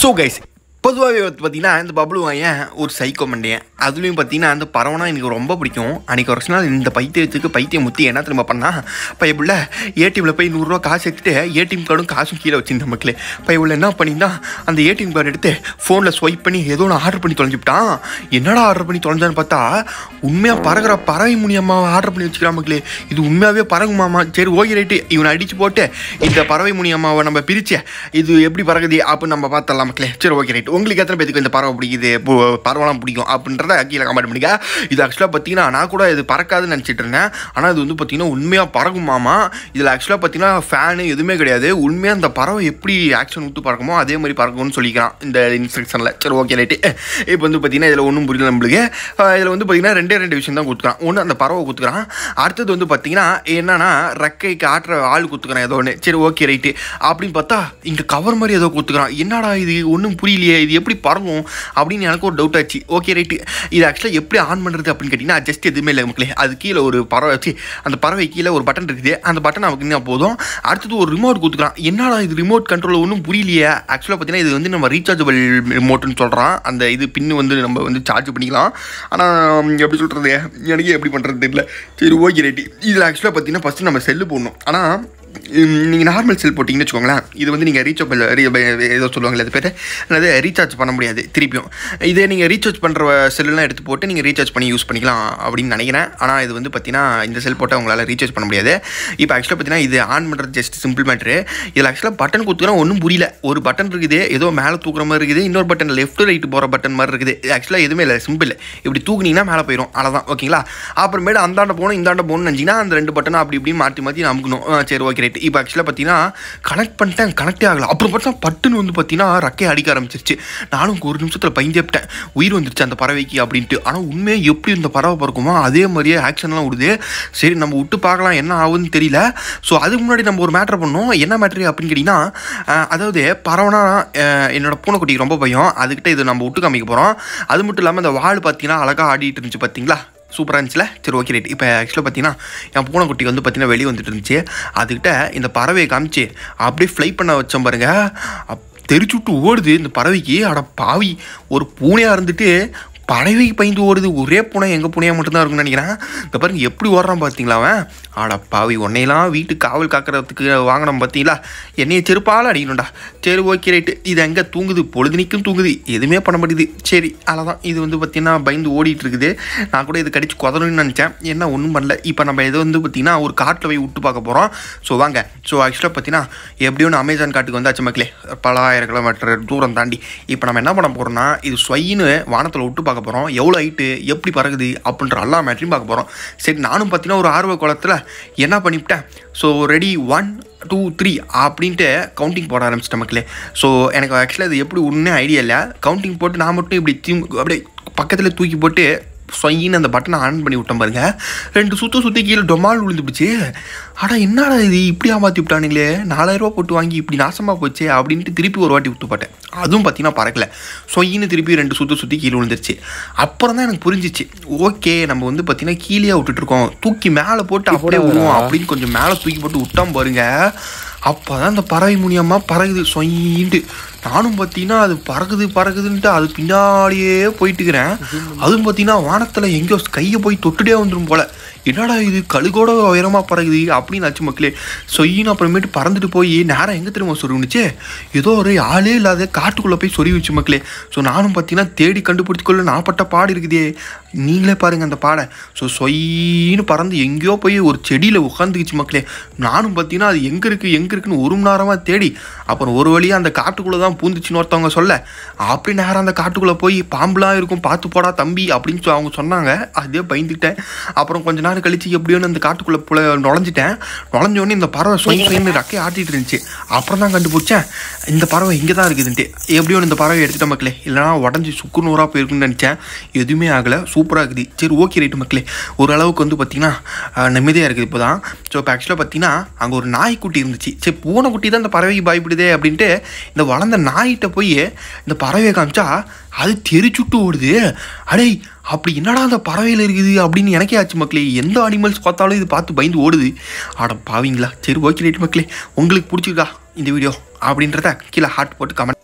so guys பொதுவாகவே பார்த்தீங்கன்னா இந்த பப்ளு வாயன் ஒரு சைக்கோ மண்டையன் அதுலேயும் பார்த்தீங்கன்னா அந்த பறவைனா எனக்கு ரொம்ப பிடிக்கும் அன்றைக்கி ஒரு நாள் இந்த பைத்தியத்துக்கு பைத்தியம் முத்தி என்ன திரும்ப பண்ணா பையபுள்ள ஏடிஎம்மில் போய் நூறுரூவா காசு எடுத்துட்டு ஏடிஎம் கார்டும் காசும் கீழே வச்சிருந்த மக்களே பையபுள்ள என்ன பண்ணியிருந்தா அந்த ஏடிஎம் கார்டு எடுத்து ஃபோனில் ஸ்வைப் பண்ணி ஏதோ ஒன்று ஆர்டர் பண்ணி தொலைஞ்சுட்டான் என்னடா ஆர்டர் பண்ணி தொலைஞ்சான்னு பார்த்தா உண்மையாக பறகுற பறவை முனியம்மாவை ஆர்டர் பண்ணி வச்சுக்கிறான் மக்களே இது உண்மையாகவே பறகுமாமா சரி ஓகே ரைட்டு இவனை அடித்து போட்டு இந்த பறவை முனியம்மாவை நம்ம பிரிச்சு இது எப்படி பறகுது அப்படின்னு நம்ம பார்த்தலாம் மக்களே சரி ஓகே ரைட் உங்களுக்கு எத்தனை பேருக்கு இந்த பறவை பிடிக்குது பு- பறவைலாம் பிடிக்கும் அப்படின்றத கீழே கமெண்ட் பண்ணுங்க இது ஆக்சுவலாக பார்த்தீங்கன்னா நான் கூட இது பறக்காதுன்னு நினச்சிட்டு இருந்தேன் ஆனால் இது வந்து பார்த்தீங்கன்னா உண்மையாக பறக்குமாமா இதில் ஆக்சுவலாக பார்த்தீங்கன்னா ஃபேனு எதுவுமே கிடையாது உண்மையாக அந்த பறவை எப்படி ஆக்ஷன் விட்டு பறக்குமோ அதே மாதிரி பறக்கும்னு சொல்லிக்கிறான் இந்த இன்ஸ்ட்ரக்ஷனில் சரி ஓகே ரைட்டு இப்போ வந்து பார்த்தீங்கன்னா இதில் ஒன்றும் புரியல நம்மளுக்கு இதில் வந்து பார்த்தீங்கன்னா ரெண்டே ரெண்டு விஷயம் தான் கொடுத்துக்கிறான் ஒன்று அந்த பறவை கொடுத்துக்கிறான் அடுத்தது வந்து பார்த்தீங்கன்னா என்னன்னா ரெக்கைக்கு ஆட்டுற ஆள் கொடுத்துக்கிறான் ஏதோ ஒன்று சரி ஓகே ரைட்டு அப்படின்னு பார்த்தா இங்கே கவர் மாதிரி ஏதோ கொடுத்துக்கிறான் என்னடா இது ஒன்றும் புரியலையே இது எப்படி பறக்கும் அப்படின்னு எனக்கு ஒரு டவுட் ஆச்சு ஓகே ரைட்டு இது ஆக்சுவலாக எப்படி ஆன் பண்ணுறது அப்படின்னு கேட்டிங்கன்னா ஜஸ்ட் எதுவுமே இல்லை மக்களே அது கீழே ஒரு பறவை வச்சு அந்த பறவை கீழே ஒரு பட்டன் இருக்குது அந்த பட்டன் நமக்கு என்ன போதும் அடுத்தது ஒரு ரிமோட் கொடுத்துக்கிறான் என்னடா இது ரிமோட் கண்ட்ரோல் ஒன்றும் புரியலையே ஆக்சுவலாக பார்த்தீங்கன்னா இது வந்து நம்ம ரீசார்ஜபிள் ரிமோட்னு சொல்கிறான் அந்த இது பின்னு வந்து நம்ம வந்து சார்ஜ் பண்ணிக்கலாம் ஆனால் எப்படி சொல்கிறது எனக்கு எப்படி பண்ணுறது தெரியல சரி ஓகே ரைட்டு இதில் ஆக்சுவலாக பார்த்தீங்கன்னா ஃபஸ்ட்டு நம்ம செல்லு போடணும் ஆனால் நீங்கள் நார்மல் செல் போட்டிங்கன்னு வச்சுக்கோங்களேன் இது வந்து நீங்கள் ரீசார்ஜபிள் ஏதோ சொல்லுவாங்களே அது பேர் அதாவது ரீசார்ஜ் பண்ண முடியாது திருப்பியும் இதே நீங்கள் ரீசார்ஜ் பண்ணுற செல்லுலாம் எடுத்து போட்டு நீங்கள் ரீசார்ஜ் பண்ணி யூஸ் பண்ணிக்கலாம் அப்படின்னு நினைக்கிறேன் ஆனால் இது வந்து பார்த்தீங்கன்னா இந்த செல் போட்டால் உங்களால் ரீசார்ஜ் பண்ண முடியாது இப்போ ஆக்சுவலாக பார்த்தீங்கன்னா இது ஆன் பண்ணுறது ஜஸ்ட் சிம்பிள் மேட்ரு இதில் ஆக்சுவலாக பட்டன் கொடுத்துனா ஒன்றும் புரியல ஒரு பட்டன் இருக்குது ஏதோ மேலே தூக்குற மாதிரி இருக்குது இன்னொரு பட்டன் லெஃப்ட் ரைட்டு போகிற பட்டன் மாதிரி இருக்குது ஆக்சுவலாக எதுவுமே இல்லை சிம்பிள் இப்படி தூக்குனீங்கன்னா மேலே போயிடும் அவ்வளோதான் ஓகேங்களா அப்புறமேட்டு அந்தாண்ட போகணும் இந்தாண்ட போகணும்னு நினச்சிங்கன்னா அந்த ரெண்டு பட்டனை அப்படி இப்படி மாற்றி மாற்றி அமுக்கணும் ஆ, சரி ஓகே ரைட் இப்போ ஆக்சுவலாக பார்த்தீங்கன்னா கனெக்ட் பண்ணிட்டேன் கனெக்டே ஆகல அப்புறம் பார்த்தா பட்டுன்னு வந்து பார்த்தீங்கன்னா ரக்கையை அடிக்க ஆரம்பிச்சிருச்சு நானும் ஒரு நிமிஷத்தில் பயந்தேப்பிட்டேன் உயிர் வந்துருச்சு அந்த பறவைக்கு அப்படின்ட்டு ஆனால் உண்மையாக எப்படி இந்த பறவை பறக்குமோ அதே மாதிரியே ஆக்ஷன்லாம் விடுது சரி நம்ம விட்டு பார்க்கலாம் என்ன ஆகுதுன்னு தெரியல ஸோ அதுக்கு முன்னாடி நம்ம ஒரு மேட்ரு பண்ணோம் என்ன மேட்ரு அப்படின்னு கேட்டிங்கன்னா அஹ், அதாவது பறவைனா அஹ், என்னோட பூனைக்குட்டிக்கு ரொம்ப பயம் அதுக்கிட்ட இது நம்ம விட்டு காமிக்க போகிறோம் அது மட்டும் இல்லாமல் அந்த வால் பார்த்தீங்கன்னா அழகாக ஆடிட்டு இருந்துச்சு பார்த்தீங்களா சூப்பராக இருந்துச்சுல சரி ஓகே ரைட் இப்போ ஆக்சுவலாக பார்த்தீங்கன்னா என் பூனைக்குட்டி வந்து பார்த்தீங்கன்னா வெளியே வந்துட்டு இருந்துச்சு அதுக்கிட்ட இந்த பறவையை காமிச்சு அப்படியே ஃப்ளை பண்ண வச்சோம் பாருங்க அப்- தெரிச்சு விட்டு ஓடுது இந்த பறவைக்கு அட பாவி ஒரு பூனையாக இருந்துட்டு பறவைக்கு பயந்து ஓடுது ஒரே பூனை எங்கள் பூனையாக மட்டும்தான் இருக்கும்னு நினைக்கிறேன் இந்த பாருங்க எப்படி ஓடுறான் பார்த்தீங்களா அவன் ஆட பாவி உன்னையெல்லாம் வீட்டு காவல் காக்கிறதுக்கு வாங்கினோம் பார்த்தீங்களா என்னைய செருப்பால் அடிக்கணும்டா சரி ஓகே ரைட்டு இது எங்கே தூங்குது பொழுதுனிக்கும் தூங்குது எதுவுமே பண்ண மாட்டேங்குது சரி அவ்வளோதான் இது வந்து பார்த்தீங்கன்னா பயந்து ஓடிட்டு இருக்குது நான் கூட இது கடிச்சு குதறணும்னு நினச்சேன் என்ன ஒன்றும் பண்ணல இப்போ நம்ம இது வந்து பார்த்தீங்கன்னா ஒரு காட்டில் போய் விட்டு பார்க்க போகிறோம் ஸோ வாங்க ஸோ ஆக்சுவலாக பார்த்தீங்கன்னா எப்படியும் ஒன்று அமேசான் காட்டுக்கு வந்தாச்சு மக்களே பல ஆயிரம் கிலோமீட்டர் தூரம் தாண்டி இப்போ நம்ம என்ன பண்ண போகிறோம்னா இது ஸ்வைன்னு வானத்தில் விட்டு பார்க்க போகிறோம் எவ்வளோ ஹைட்டு எப்படி பறகுது அப்படின்ற எல்லா மேட்ரையும் பார்க்க போகிறோம் சரி நானும் பார்த்தீங்கன்னா ஒரு ஆர்வ குளத்தில் என்ன பண்ணிவிட்டேன் so ready one two three அப்படின்ட்டு கவுண்டிங் போட ஆரம்பிச்சிட்டேன் மக்களே ஸோ எனக்கு ஆக்சுவலாக அது எப்படி ஒன்றுமே ஐடியா இல்லை கவுண்டிங் போட்டு நான் மட்டும் இப்படி தூ அப்படியே பக்கத்தில் தூக்கி போட்டு சொயின்னு அந்த பட்டனை ஆன் பண்ணி விட்டேன் பாருங்க ரெண்டு சுத்த சுற்றி கீழே டொமால் விழுந்துடுச்சு அடா என்னடா இது இப்படி ஏமாற்றி விட்டானுங்களே நாலாயிரரூவா போட்டு வாங்கி இப்படி நாசமாக போச்சே அப்படின்ட்டு திருப்பி ஒரு வாட்டி விட்டு போட்டேன் அதுவும் பார்த்தீங்கன்னா பறக்கல சொயின்னு திருப்பி ரெண்டு சுற்று சுற்றி கீழே விழுந்துருச்சு அப்புறம் தான் எனக்கு புரிஞ்சிச்சு ஓகே நம்ம வந்து பார்த்தீங்கன்னா கீழே விட்டுட்டு இருக்கோம் தூக்கி மேலே போட்டு அப்படியே விடுவோம் அப்படின்னு கொஞ்சம் மேலே தூக்கி போட்டு விட்டோம் பாருங்க அப்போ தான் அந்த பறவை மூலியமாக பறகுது சொயின்ட்டு நானும் பார்த்தீங்கன்னா அது பறகுது பறகுதுன்ட்டு அது பின்னாடியே போயிட்டுக்கிறேன் அதுவும் பார்த்தீங்கன்னா வானத்தில் எங்கேயோ கையை போய் தொட்டுட்டே வந்துடும் போல என்னடா இது கழுகோட உயரமாக பறகுது அப்படின்னு ஆச்சு மக்களே சொயின்னு அப்புறமேட்டு பறந்துட்டு போய் நேரம் எங்கே திரும்ப சொருவினுச்சு ஏதோ ஒரு ஆளே இல்லாத காட்டுக்குள்ளே போய் சொருவிச்சு மக்களே ஸோ நானும் பார்த்தீங்கன்னா தேடி கண்டுபிடிச்சிக்கொள்ள நான் பட்ட பாடு இருக்குதே நீங்களே பாருங்கள் அந்த பாடை ஸோ சொயின்னு பறந்து எங்கேயோ போய் ஒரு செடியில் உட்காந்துக்குச்சு மக்களே நானும் பார்த்தீங்கன்னா அது எங்கே இருக்குது எங்கே இருக்குன்னு ஒரு மணி நேரமாக தேடி அப்புறம் ஒரு வழியாக அந்த காட்டுக்குள்ளே தான் பூந்துச்சுன்னு ஒருத்தவங்க சொல்ல அப்படி நேரம் அந்த காட்டுக்குள்ளே போய் பாம்புலாம் இருக்கும் பார்த்து போடா தம்பி அப்படின்னு சொல்லி அவங்க சொன்னாங்க அதே பயந்துட்டேன் அப்புறம் கொஞ்ச நேரம் கழிச்சு எப்படியோன்னு அந்த காட்டுக்குள்ளே புல நுழைஞ்சிட்டேன் நுழைஞ்ச உடனே இந்த பறவை சொய் சொயின்னு ரக்கை ஆட்டிட்டு இருந்துச்சு அப்புறம் தான் கண்டுபிடிச்சேன் இந்த பறவை இங்கே தான் இருக்குதுன்ட்டு எப்படியோன்னு இந்த பறவை எடுத்துட்ட மக்களே இல்லைனா உடஞ்சி சுக்கு நூறாக போயிருக்குன்னு நினச்சேன் எதுவுமே ஆகலை சூப்பராக இருக்குது சரி ஓகே ரைட்டு மக்களே ஓரளவுக்கு வந்து பார்த்தீங்கன்னா நிம்மதியாக இருக்குது இப்போ தான் ஸோ இப்போ ஆக்சுவலாக பார்த்தீங்கன்னா அங்கே ஒரு நாய்க்குட்டி இருந்துச்சு சரி பூனைக்குட்டி தான் இந்த பறவைக்கு பயப்படுதே அப்படின்ட்டு இந்த வளர்ந்த நாய்கிட்ட போய் இந்த பறவையை காமிச்சா அது தெரிச்சுட்டு ஓடுது அடே அப்படி என்னடா அந்த பறவையில் இருக்குது அப்படின்னு எனக்கே ஆச்சு மக்களே எந்த அனிமல்ஸ் பார்த்தாலும் இது பார்த்து பயந்து ஓடுது ஆட பாவீங்களா சரி ஓகே ரைட் மக்களே உங்களுக்கு பிடிச்சிருக்கா இந்த வீடியோ அப்படின்றத கீழே ஹார்ட் போட்டு கமெண்ட்